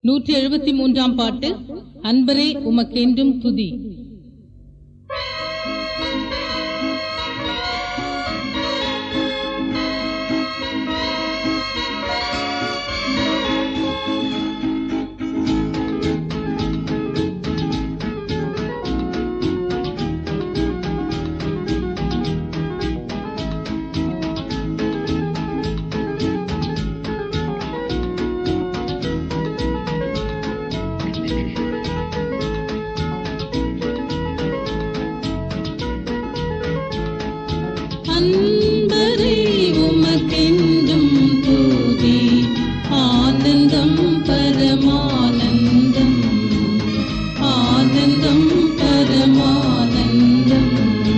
நூற்றி எழுபத்தி மூன்றாம் பாட்டு அன்பரே உமக்கென்றும் துதி அன்பரே உமக்கென்றும் துதி ஆனந்தம் பரமானந்தம் ஆனந்தம் பரமானந்தம்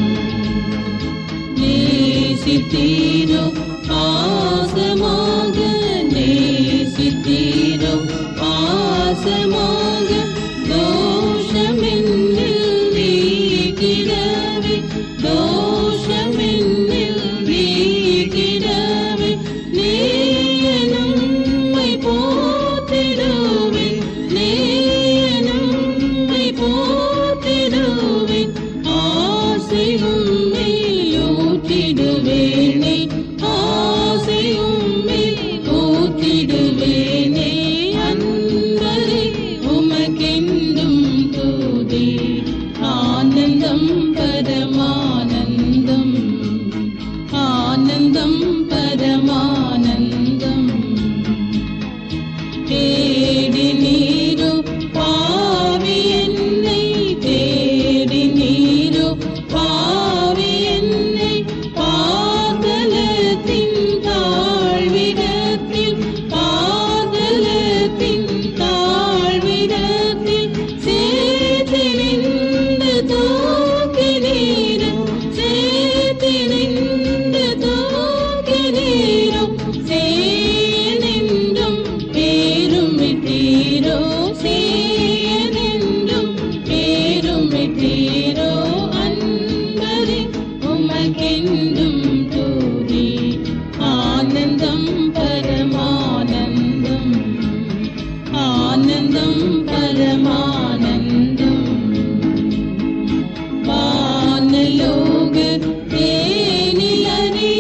நேசித்தீரோ பாசமாக நேசித்தீரோ பாசமாக தோஷமென்னில் நீக்கிடவே தோஷமென்னில் நீக்கிடவே நீயனும்மை போற்றிடுவே நீயனும்மை போற்றிடுவே ஆசையும் ஊற்றிடுவேனே ஆசையும் ஊற்றிடுவேனே அன்பரே உமக்கென்றும் தூதி ஆனந்தம் பரமானந்தம் ஆனந்தம் பரமானந்தம் தேடி நீரோ பாவி என்னை தேடி நீரோ பாவி என்னை பாதலத்தின் தாழ்விடத்தில் பாதலத்தின் தாழ்விடத்தில் சேர்த்து நின்று தூக்கி நீரோ சேர்த்து நின்று தூக்கி நீரோ சேனென்றும் பேருமிட்டீரோ சேனென்றும் பேருமிட்டீரோ அன்பரே உமக்கென்றும் தூதி ஆனந்தம் பரமானந்தம் ஆனந்தம் பரமானந்தம் வானலோக தேனில் அறிய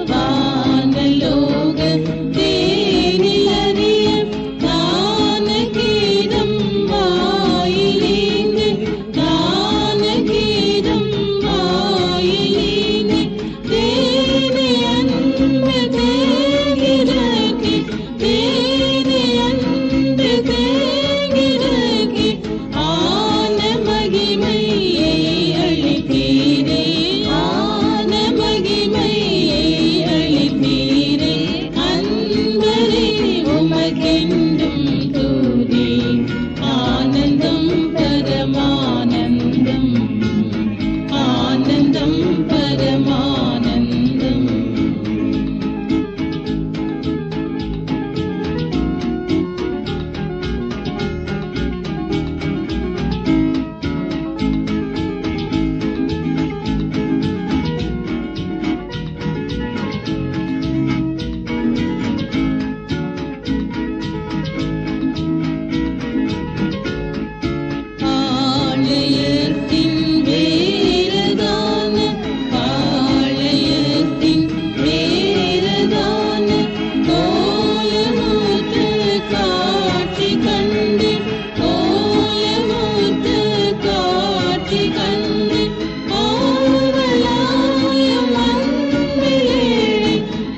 வானலோக தேனில் அறிய தான கீதம் வாயிலேந்து தான கீதம் வாயிலேந்து தேனே அன்பு தேகிறக்கி தேனே அன்பு தேகிறக்கி ஆன மகிமையை அளித்தீரே ஆன மகிமையை அளித்தீரே அன்பரே உமக்கென்றும் தூதி ஆனந்தம் பரமானந்தம் ஆனந்தம் பரமானந்தம் ஆலயத்தின் வேரதான ஆலயத்தின் வேரதான கோலமுற்ற காட்சி கண்டு கோலமுற்ற காட்சி கண்டு ஆவலாயம் அன்பிலேழை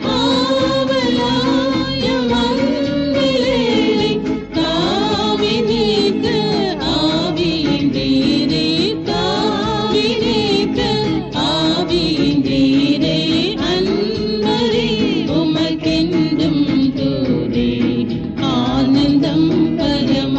ஆவலாயம் அன்பிலேழை காவி நீக்க ஆவியின்றீரே காவி நீக்க ஆவியின்றீரே அன்பரே உமக்கென்றும் தூரே ஆனந்தம் பரமானந்தம்